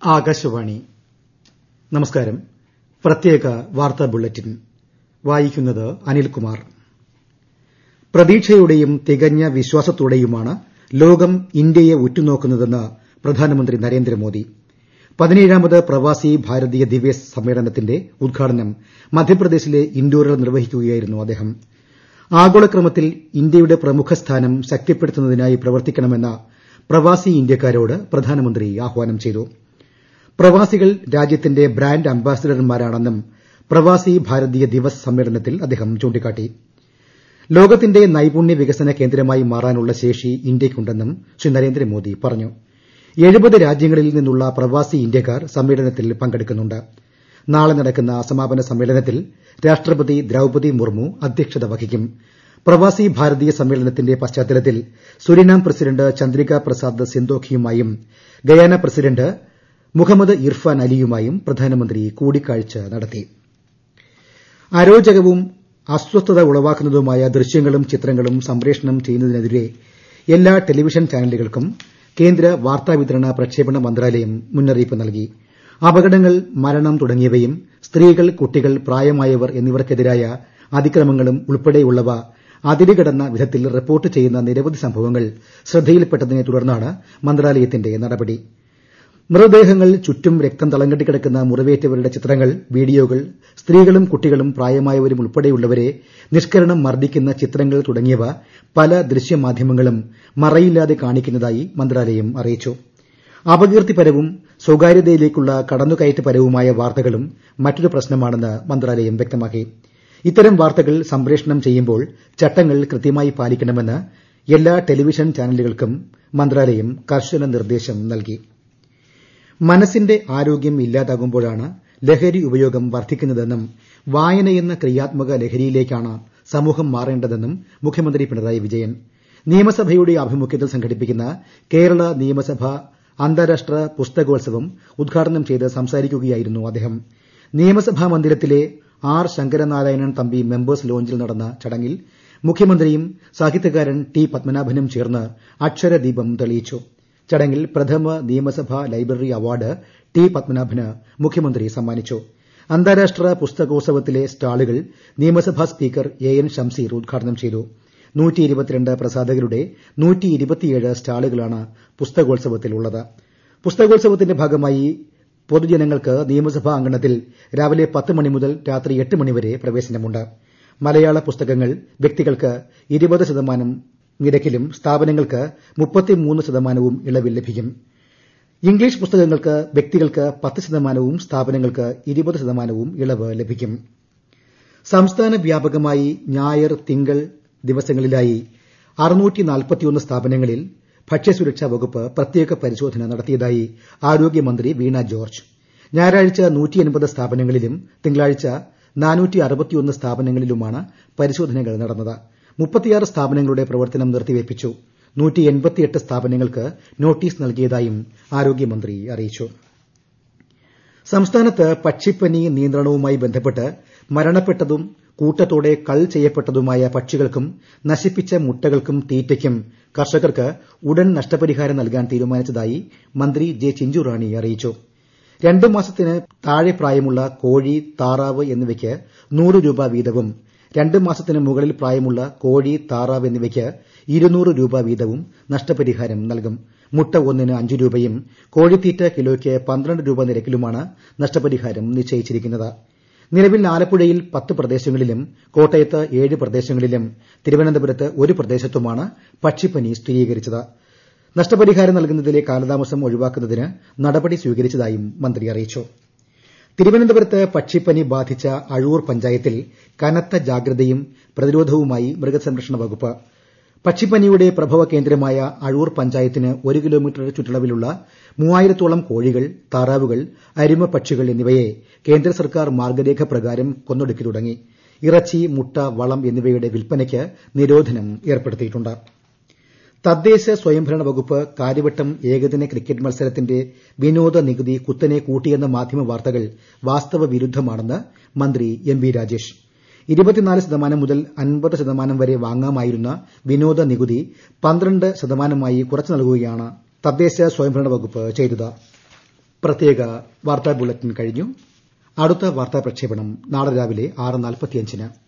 ആകാശവാണി നമസ്കാരം പ്രത്യേക വാർത്താ ബുള്ളറ്റിൻ വായിക്കുന്നത് അനിൽകുമാർ പ്രതീക്ഷയോടെയും തികഞ്ഞ വിശ്വാസത്തോടെയുമാണ് ലോകം ഇന്ത്യയെ ഉറ്റുനോക്കുന്നതെന്ന് പ്രധാനമന്ത്രി നരേന്ദ്രമോദി പതിനേഴാമത് പ്രവാസി ഭാരതീയ ദിവസ് സമ്മേളനത്തിന്റെ ഉദ്ഘാടനം മധ്യപ്രദേശിലെ ഇൻഡോറിൽ നിർവഹിക്കുകയായിരുന്നു അദ്ദേഹം ആഗോളക്രമത്തിൽ ഇന്ത്യയുടെ പ്രമുഖ സ്ഥാനം ശക്തിപ്പെടുത്തുന്നതിനായി പ്രവർത്തിക്കണമെന്ന് പ്രവാസി ഇന്ത്യക്കാരോട് പ്രധാനമന്ത്രി ആഹ്വാനം ചെയ്തു പ്രവാസികൾ രാജ്യത്തിന്റെ ബ്രാൻഡ് അംബാസിഡർമാരാണെന്നും പ്രവാസി ഭാരതീയ ദിവസ് സമ്മേളനത്തിൽ അദ്ദേഹം ചൂണ്ടിക്കാട്ടി ലോകത്തിന്റെ നൈപുണ്യ വികസന കേന്ദ്രമായി മാറാനുള്ള ശേഷി ഇന്ത്യയ്ക്കുണ്ടെന്നും ശ്രീ നരേന്ദ്രമോദി പറഞ്ഞു എഴുപത് രാജ്യങ്ങളിൽ നിന്നുള്ള പ്രവാസി ഇന്ത്യക്കാർ സമ്മേളനത്തിൽ പങ്കെടുക്കുന്നുണ്ട് നാളെ നടക്കുന്ന സമാപന സമ്മേളനത്തിൽ രാഷ്ട്രപതി ദ്രൌപതി മുർമു അധ്യക്ഷത വഹിക്കും പ്രവാസി ഭാരതീയ സമ്മേളനത്തിന്റെ പശ്ചാത്തലത്തിൽ സുരിനാം പ്രസിഡന്റ് ചന്ദ്രിക പ്രസാദ് സിന്തോഖിയുമായും ഗയാന പ്രസിഡന്റ് മുഹമ്മദ് ഇർഫാൻ അലിയുമായും പ്രധാനമന്ത്രി കൂടിക്കാഴ്ച നടത്തി അരോചകവും അസ്വസ്ഥത ഉളവാക്കുന്നതുമായ ദൃശ്യങ്ങളും ചിത്രങ്ങളും സംപ്രേഷണം ചെയ്യുന്നതിനെതിരെ എല്ലാ ടെലിവിഷൻ ചാനലുകൾക്കും കേന്ദ്ര വാർത്താവിതരണ പ്രക്ഷേപണ മന്ത്രാലയം മുന്നറിയിപ്പ് നൽകി അപകടങ്ങൾ മരണം തുടങ്ങിയവയും സ്ത്രീകൾ കുട്ടികൾ പ്രായമായവർ എന്നിവർക്കെതിരായ അതിക്രമങ്ങളും ഉൾപ്പെടെയുള്ളവ അതിരുകടന്ന വിധത്തിൽ റിപ്പോർട്ട് ചെയ്യുന്ന നിരവധി സംഭവങ്ങൾ ശ്രദ്ധയിൽപ്പെട്ടതിനെ തുടർന്നാണ് മന്ത്രാലയത്തിന്റെ നടപടി മൃതദേഹങ്ങൾ ചുറ്റും രക്തം തളംകെട്ടി കിടക്കുന്ന മുറിവേറ്റവരുടെ ചിത്രങ്ങൾ വീഡിയോകൾ സ്ത്രീകളും കുട്ടികളും പ്രായമായവരും ഉൾപ്പെടെയുള്ളവരെ നിഷ്കരണം മർദ്ദിക്കുന്ന ചിത്രങ്ങൾ തുടങ്ങിയവ പല ദൃശ്യമാധ്യമങ്ങളും മറയില്ലാതെ കാണിക്കുന്നതായി മന്ത്രാലയം അറിയിച്ചു അപകീർത്തിപരവും സ്വകാര്യതയിലേക്കുള്ള കടന്നുകയറ്റപരവുമായ വാർത്തകളും മറ്റൊരു പ്രശ്നമാണെന്ന് മന്ത്രാലയം വ്യക്തമാക്കി ഇത്തരം വാർത്തകൾ സംപ്രേഷണം ചെയ്യുമ്പോൾ ചട്ടങ്ങൾ കൃത്യമായി പാലിക്കണമെന്ന് എല്ലാ ടെലിവിഷൻ ചാനലുകൾക്കും മന്ത്രാലയം കർശന നിർദ്ദേശം നൽകി മനസ്സിന്റെ ആരോഗ്യം ഇല്ലാതാകുമ്പോഴാണ് ലഹരി ഉപയോഗം വർദ്ധിക്കുന്നതെന്നും വായനയെന്ന ക്രിയാത്മക ലഹരിയിലേക്കാണ് സമൂഹം മാറേണ്ടതെന്നും മുഖ്യമന്ത്രി പിണറായി വിജയൻ നിയമസഭയുടെ ആഭിമുഖ്യത്തിൽ സംഘടിപ്പിക്കുന്ന കേരള നിയമസഭ അന്താരാഷ്ട്ര പുസ്തകോത്സവം ഉദ്ഘാടനം ചെയ്ത് സംസാരിക്കുകയായിരുന്നു അദ്ദേഹം നിയമസഭാ മന്ദിരത്തിലെ ആർ ശങ്കരനാരായണൻ തമ്പി മെമ്പേഴ്സ് ലോഞ്ചിൽ നടന്ന ചടങ്ങിൽ മുഖ്യമന്ത്രിയും സാഹിത്യകാരൻ ടി പത്മനാഭനും ചേർന്ന് അക്ഷരദീപം തെളിയിച്ചു ചടങ്ങിൽ പ്രഥമ നിയമസഭാ ലൈബ്രറി അവാർഡ് ടി പത്മനാഭന് മുഖ്യമന്ത്രി സമ്മാനിച്ചു അന്താരാഷ്ട്ര പുസ്തകോത്സവത്തിലെ സ്റ്റാളുകൾ നിയമസഭാ സ്പീക്കർ എ എൻ ഷംസീർ ഉദ്ഘാടനം ചെയ്തു പ്രസാധകരുടെ സ്റ്റാളുകളാണ് പുസ്തകോത്സവത്തിലുള്ളത് പുസ്തകോത്സവത്തിന്റെ ഭാഗമായി പൊതുജനങ്ങൾക്ക് നിയമസഭാ അങ്കണത്തിൽ രാവിലെ പത്ത് മണി മുതൽ രാത്രി എട്ട് മണിവരെ പ്രവേശനമുണ്ട് മലയാള പുസ്തകങ്ങൾ വ്യക്തികൾക്ക് ഇരുപത് ശതമാനം നിരക്കിലും സ്ഥാപനങ്ങൾക്ക് മുപ്പത്തിമൂന്ന് ശതമാനവും ഇളവിൽ ലഭിക്കും ഇംഗ്ലീഷ് പുസ്തകങ്ങൾക്ക് വ്യക്തികൾക്ക് പത്ത് ശതമാനവും സ്ഥാപനങ്ങൾക്ക് ഇരുപത് ശതമാനവും ഇളവ് ലഭിക്കും സംസ്ഥാന വ്യാപകമായി ഞായർ തിങ്കൾ ദിവസങ്ങളിലായി സ്ഥാപനങ്ങളിൽ ഭക്ഷ്യസുരക്ഷാ വകുപ്പ് പ്രത്യേക പരിശോധന നടത്തിയതായി ആരോഗ്യമന്ത്രി വീണ ജോർജ് ഞായറാഴ്ച സ്ഥാപനങ്ങളിലും തിങ്കളാഴ്ച സ്ഥാപനങ്ങളിലുമാണ് പരിശോധനകൾ നടന്നത് മുപ്പത്തിയാറ് സ്ഥാപനങ്ങളുടെ പ്രവർത്തനം നിർത്തിവയ്പ്പിച്ചു സ്ഥാപനങ്ങൾക്ക് നോട്ടീസ് നൽകിയതായും ആരോഗ്യമന്ത്രി അറിയിച്ചു സംസ്ഥാനത്ത് പക്ഷിപ്പനി നിയന്ത്രണവുമായി ബന്ധപ്പെട്ട് മരണപ്പെട്ടതും കൂട്ടത്തോടെ കൾ ചെയ്യപ്പെട്ടതുമായ പക്ഷികൾക്കും നശിപ്പിച്ച മുട്ടകൾക്കും തീറ്റയ്ക്കും കർഷകർക്ക് ഉടൻ നഷ്ടപരിഹാരം നൽകാൻ തീരുമാനിച്ചതായി മന്ത്രി ജെ ചിഞ്ചുറാണി അറിയിച്ചു രണ്ടു മാസത്തിന് താഴെ പ്രായമുള്ള കോഴി താറാവ് എന്നിവയ്ക്ക് നൂറ് രൂപ വീതവും രണ്ട് മാസത്തിന് മുകളിൽ പ്രായമുള്ള കോഴി താറാവ് എന്നിവയ്ക്ക് ഇരുന്നൂറ് രൂപ വീതവും നഷ്ടപരിഹാരം നൽകും മുട്ട ഒന്നിന് അഞ്ച് രൂപയും കോഴിത്തീറ്റ കിലോയ്ക്ക് പന്ത്രണ്ട് രൂപ നിരക്കിലുമാണ് നഷ്ടപരിഹാരം നിശ്ചയിച്ചിരിക്കുന്നത് നിലവിൽ ആലപ്പുഴയിൽ പത്ത് പ്രദേശങ്ങളിലും കോട്ടയത്ത് ഏഴ് പ്രദേശങ്ങളിലും തിരുവനന്തപുരത്ത് ഒരു പ്രദേശത്തുമാണ് പക്ഷിപ്പനി സ്ഥിരീകരിച്ചത് നഷ്ടപരിഹാരം നൽകുന്നതിലെ കാലതാമസം ഒഴിവാക്കുന്നതിന് നടപടി സ്വീകരിച്ചതായും മന്ത്രി അറിയിച്ചു തിരുവനന്തപുരത്ത് പക്ഷിപ്പനി ബാധിച്ച അഴൂർ പഞ്ചായത്തിൽ കനത്ത ജാഗ്രതയും പ്രതിരോധവുമായി മൃഗസംരക്ഷണ വകുപ്പ് പക്ഷിപ്പനിയുടെ പ്രഭവ കേന്ദ്രമായ അഴൂർ പഞ്ചായത്തിന് ഒരു കിലോമീറ്റർ ചുറ്റളവിലുള്ള മൂവായിരത്തോളം കോഴികൾ താറാവുകൾ അരിമ പക്ഷികൾ എന്നിവയെ കേന്ദ്ര സർക്കാർ മാർഗ്ഗരേഖ പ്രകാരം കൊന്നൊടുക്കി തുടങ്ങി ഇറച്ചി മുട്ട വളം എന്നിവയുടെ വിൽപ്പനയ്ക്ക് നിരോധനം ഏർപ്പെടുത്തിയിട്ടുണ്ട് തദ്ദേശ സ്വയംഭരണ വകുപ്പ് കാര്യവട്ടം ഏകദിന ക്രിക്കറ്റ് മത്സരത്തിന്റെ വിനോദ നികുതി കുത്തനെ കൂട്ടിയെന്ന മാധ്യമ വാർത്തകൾ വാസ്തവ വിരുദ്ധമാണെന്ന് മന്ത്രി എം വി രാജേഷ് ഇരുപത്തിനാല് ശതമാനം മുതൽ അൻപത് ശതമാനം വരെ വാങ്ങാമായിരുന്ന വിനോദ നികുതി പന്ത്രണ്ട് ശതമാനമായി കുറച്ചു നൽകുകയാണ് തദ്ദേശ സ്വയംഭരണ വകുപ്പ് ചെയ്തത് പ്രത്യേക വാർത്താ ബുള്ളറ്റിൻ കഴിഞ്ഞു അടുത്ത വാർത്താ പ്രക്ഷേപണം നാളെ രാവിലെ ആറ് നാൽപ്പത്തിയഞ്ചിന്